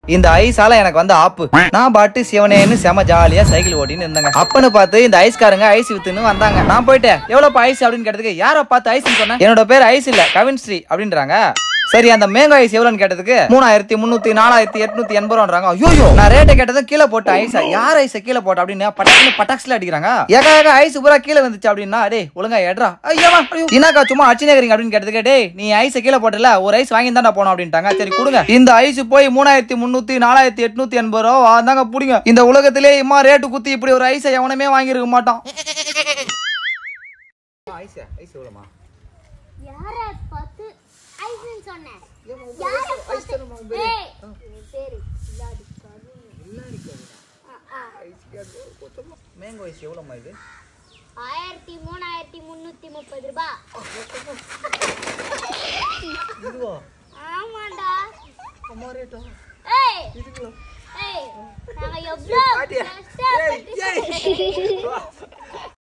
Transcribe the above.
இந்த ஐஸால எனக்கு வந்து ஆப்பு நான் பாட்டு சிவனேன்னு செம ஜாலியா சைக்கிள் ஓட்டின்னு இருந்தாங்க அப்பன்னு பார்த்து இந்த ஐஸ்காரங்க ஐஸ் வித்துன்னு வந்தாங்க நான் போயிட்டேன் எவ்வளவு ஐஸ் அப்படின்னு கேட்டதுக்கு யாரை பார்த்து ஐஸ் சொன்னேன் என்னோட பேர் ஐஸ் இல்ல கவின் ஸ்ரீ அப்படின்றாங்க சரி அந்த மேங்கோ ஐஸ் எவ்வளவுன்னு கேட்டதுக்கு மூணாயிரத்தி முன்னூத்தி நாலாயிரத்தி எட்நூத்தி எண்பது ரூபான்றாங்க ஐயோ நான் ரேட்டை கேட்டது கீழே போட்ட ஐஸா யார் ஐஸை கீழே போட்ட அப்படின்னு பட்டாக்னு பட்டாக்ஸ்ல அடிக்கிறாங்க ஏகா ஏகா ஐஸ் பூரா கீழே வந்துச்சு அப்படின்னா டேய் ஒழுங்கா எட்ரா ஐயோவா ஐயோ என்னக்கா சும்மா அடிச்சுனேக்கிறீங்க அப்படின்னு கேட்டதுக்கு டேய் நீ ஐஸை கீழே போட்டல ஒரு ஐஸ் வாங்கி தான்டா போனோம் அப்படின்ட்டாங்க சரி கொடுங்க இந்த ஐஸ் போய் மூணாயிரத்தி முன்னூத்தி நாலாயிரத்தி எட்நூத்தி எண்பது ரூபா தாங்க புடிங்க இந்த உலகத்திலே இம்மா ரேட்டு குத்தி இப்படி ஒரு ஐஸை எவனுமே வாங்கியிருக்க மாட்டான் ஐஸ் ஐஸ் எவ்வளோமா யார பார்த்து ஐஸ்ன்னு சொன்னேன் யார பார்த்து ஏய் என் பேரு இல்லாடி கருண். ஆ, ஆ. மேங்கோ ஐஸ் எவ்வளோமா இது ஆயிரத்தி மூணாயிரத்தி முன்னூத்தி முப்பது ரூபாய் இதுவா ஆமாண்டா அம்மா ரேட்டா ஏய் இதுங்களா ஏய் நாங்க எவ்வளவு பாட்டியா? கஷ்டப்பட்டு ஏய், ஏய்.